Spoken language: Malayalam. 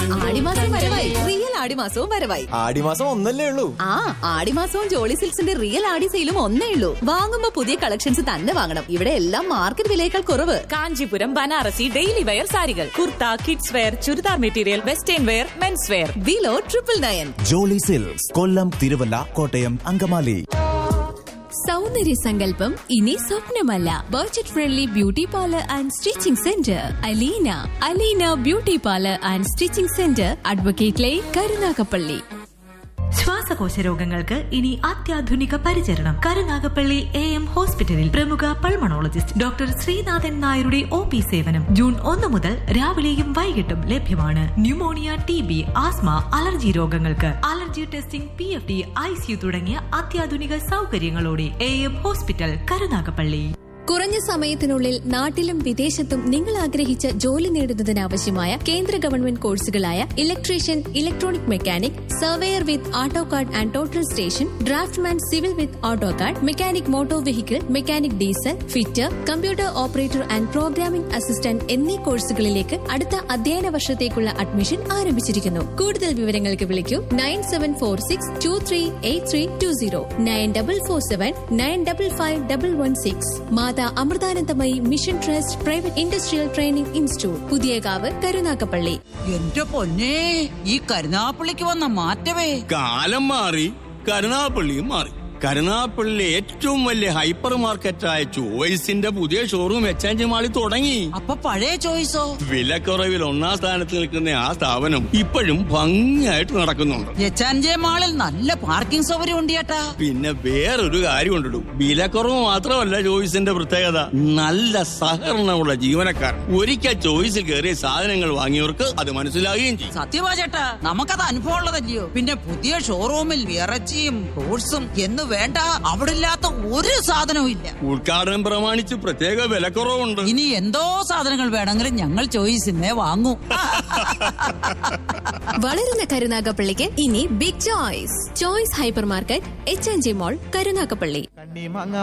ആടിമാസം വരവായി റിയൽ ആടിമാസവും വരവായി ആടിമാസം ഒന്നല്ലേ ഉള്ളൂ ആ ആടിമാസവും ജോളി സിൽക്സിന്റെ റിയൽ ആടി സെയിലും ഒന്നേ ഉള്ളൂ വാങ്ങുമ്പോ പുതിയ കളക്ഷൻസ് തന്നെ വാങ്ങണം ഇവിടെ എല്ലാം മാർക്കറ്റ് വിലയേക്കാൾ കുറവ് കാഞ്ചീപുരം ബനാറസി ഡെയിലി വെയർ സാരികൾ kurta kids wear churidar material western wear men's wear below triple nine Jolly silks Kollam Thiruvalla Kottayam Angamaly സൗന്ദര്യ സങ്കല്പം ഇനി സ്വപ്നമല്ല budget friendly beauty parlour and stitching centre Aleena Aleena beauty parlour and stitching centre advocate line Karunagappally ശ്വാസകോശ രോഗങ്ങൾക്ക് ഇനി അത്യാധുനിക പരിചരണം കരുനാഗപ്പള്ളി എ എം ഹോസ്പിറ്റലിൽ പ്രമുഖ പൾമണോളജിസ്റ്റ് ഡോക്ടർ ശ്രീനാഥൻ നായരുടെ ഒ പി സേവനം ജൂൺ ഒന്ന് മുതൽ രാവിലെയും വൈകിട്ടും ലഭ്യമാണ് pneumonia T B asthma allergy രോഗങ്ങൾക്ക് allergy testing P F D ICU തുടങ്ങിയ അത്യാധുനിക സൗകര്യങ്ങളോടെ എ എം ഹോസ്പിറ്റൽ കരുനാഗപ്പള്ളി കുറഞ്ഞ സമയത്തിനുള്ളിൽ നാട്ടിലും വിദേശത്തും നിങ്ങൾ ആഗ്രഹിച്ച ജോലി നേടുന്നതിന് ആവശ്യമായ കേന്ദ്ര ഗവൺമെന്റ് കോഴ്സുകളായ electrician electronic mechanic surveyor with auto card and total station draftsman civil with auto card mechanic motor vehicle mechanic diesel fitter computer operator and programming assistant എന്നീ കോഴ്സുകളിലേക്ക് അടുത്ത അധ്യയന വർഷത്തേക്കുള്ള അഡ്മിഷൻ ആരംഭിച്ചിരിക്കുന്നു കൂടുതൽ വിവരങ്ങൾക്ക് വിളിക്കൂ nine seven four six two three eight three two zero nine double four seven nine double five double one six Mata Amritanandamayi mission trust private industrial training institute Puthiyakavu Karunagappally എന്റെ പൊന്നെ ഈ കരുനാപ്പള്ളിക്ക് വന്ന മാറ്റമേ കാലം മാറി കരുനാപ്പള്ളിയും മാറി കരുനാപ്പള്ളിയിലെ ഏറ്റവും വലിയ ഹൈപ്പർ മാർക്കറ്റായ ചോയ്സിന്റെ പുതിയ ഷോറൂം എക്സ്ചേഞ്ച് മാളിൽ തുടങ്ങി അപ്പൊ പഴയ ചോയ്സോ വിലക്കുറവിൽ ഒന്നാം സ്ഥാനത്ത് നിൽക്കുന്ന ആ സ്ഥാപനം ഇപ്പോഴും ഭംഗിയായിട്ട് നടക്കുന്നുണ്ട് എച്ചാൻജെ മാളിൽ നല്ല പാർക്കിംഗ് സൗകര്യം ഉണ്ട് ചേട്ടാ പിന്നെ വേറൊരു കാര്യം ഉണ്ടിടും വിലക്കുറവ് മാത്രമല്ല ചോയ്സിന്റെ പ്രത്യേകത നല്ല സഹകരണമുള്ള ജീവനക്കാർ ഒരിക്കൽ ചോയ്സിൽ കയറിയ സാധനങ്ങൾ വാങ്ങിയവർക്ക് അത് മനസ്സിലാകുകയും ചെയ്യും സത്യമാ ചേട്ടാ നമുക്കത് അനുഭവം ഉള്ളതല്ലയോ പിന്നെ പുതിയ ഷോറൂമിൽ ഇറച്ചിയും ഫ്രൂട്ട്സും എന്ന് വേണ്ട അവിടെ ഇല്ലാത്ത ഒരു സാധനവും ഇല്ല ഉദ്ഘാടനം പ്രമാണിച്ച് പ്രത്യേക വിലക്കുറവുണ്ട് ഇനി എന്തോ സാധനങ്ങൾ വേണമെങ്കിലും ഞങ്ങൾ ചോയ്സിന്നേ വാങ്ങൂ വളരുന്ന കരുനാഗപ്പള്ളിക്ക് ഇനി big choice choice hyper market H N G mall Karunagappally കണ്ണിമാങ്ങ